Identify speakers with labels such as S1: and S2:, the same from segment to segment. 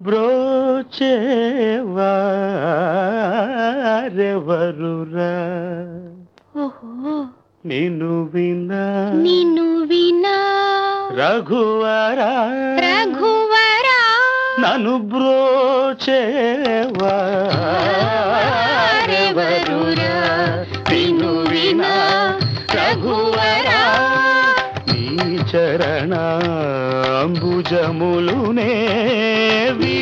S1: బ్రోచేవారెవరురా
S2: ఓహో
S1: నిన్ను వినా
S2: నిన్ను వినా
S1: రఘువరా
S2: రఘువరా
S1: నన్ను బ్రోచేవారెవరురా నిన్ను వినా రఘువరా నీ చరణాంబుజములునే
S2: నీ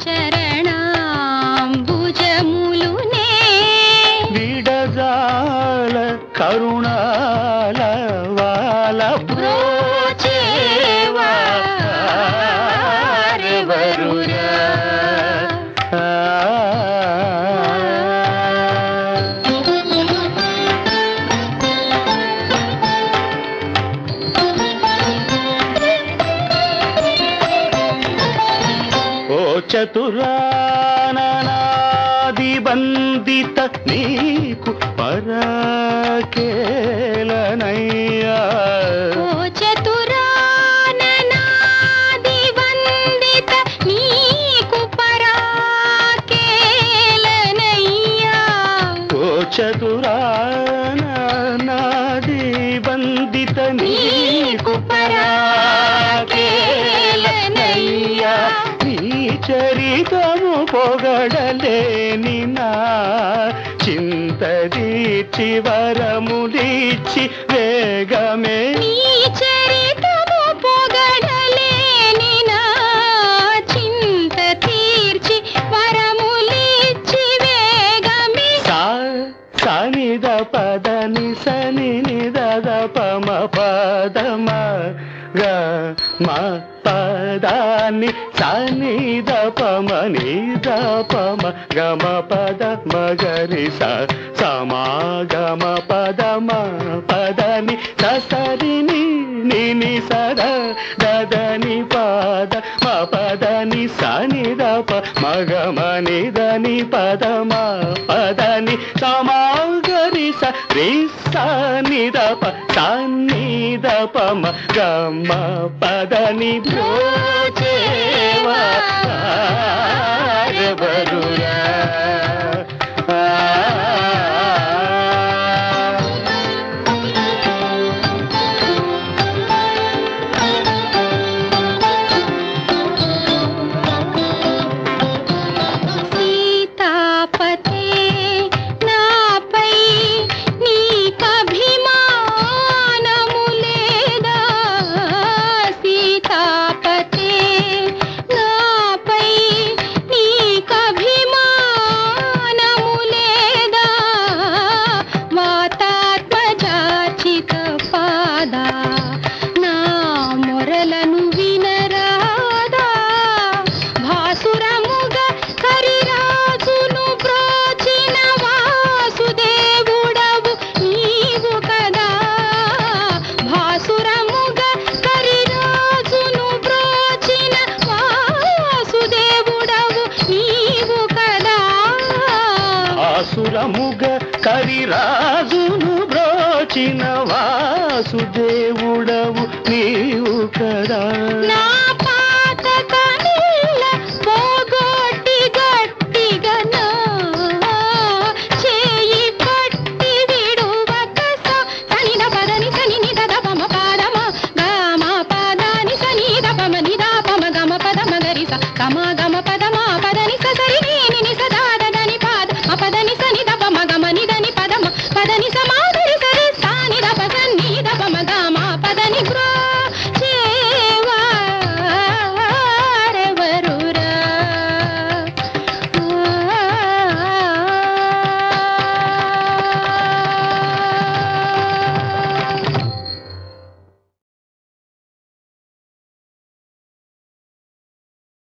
S2: చరణాంబుజములునే
S1: విడజాల కరుణాల వాల బ్రోచేవారెవరురా ఆ. ఓ చతురానాది బందిత నీకు పరకేలనయ్యా
S2: ఓ చతురాననాది వందిత నీకు పరాకేలనయ్యా
S1: ఓ చతురానాది బందిత నీకు పరాకేలనయ్యా నీ చరితము పొగడలేని నా చింత తీర్చి వరములిచ్చి వేగమే
S2: నీ చరితము పొగడలేని నా చింత తీర్చి వరములిచ్చి వేగమి
S1: సా సనిద పదని సని నిద పమ పదమ గ మ పదాన్ని సనిద పమ నిద పమ గమ పద మగరి స సమాగమ పదమ పదని ససరిని నిని సద దదని పద మ పదని సనిద ప మగమ నిదని పదమ పదని సమాగరి స రి సనిద ప సన్నిద పమ గమ పదని బ్రోచేవా బరురా
S2: సీతాపతే నాపై నీకభిమానము లేదా సీతాపతే నాపై నీకభిమానము లేదా వాతాత్మజాచిత పాదా నా మొరలను వినరాదా భాసురముగ కరిరాజును బ్రోచిన వాసుదేవుడవు నీవు కదా భాసురముగ కరిరాజును బ్రోచిన వాసుదేవుడవు నీవు కదా
S1: ఆసురముగ కరిరాజును బ్రోచిన వాసుదేవుడవు నీవు కదా
S2: నా పాతకమిల్ల పోగొట్టి గట్టిగా నా చేయి పట్టి విడువక స సనిద పదని సని నిద పమ పాదమ గమ పదని సని పమ నిద పమ గమ పదమ గరి స గమ గమ పదమ పదని స సరి ని ని స దా ద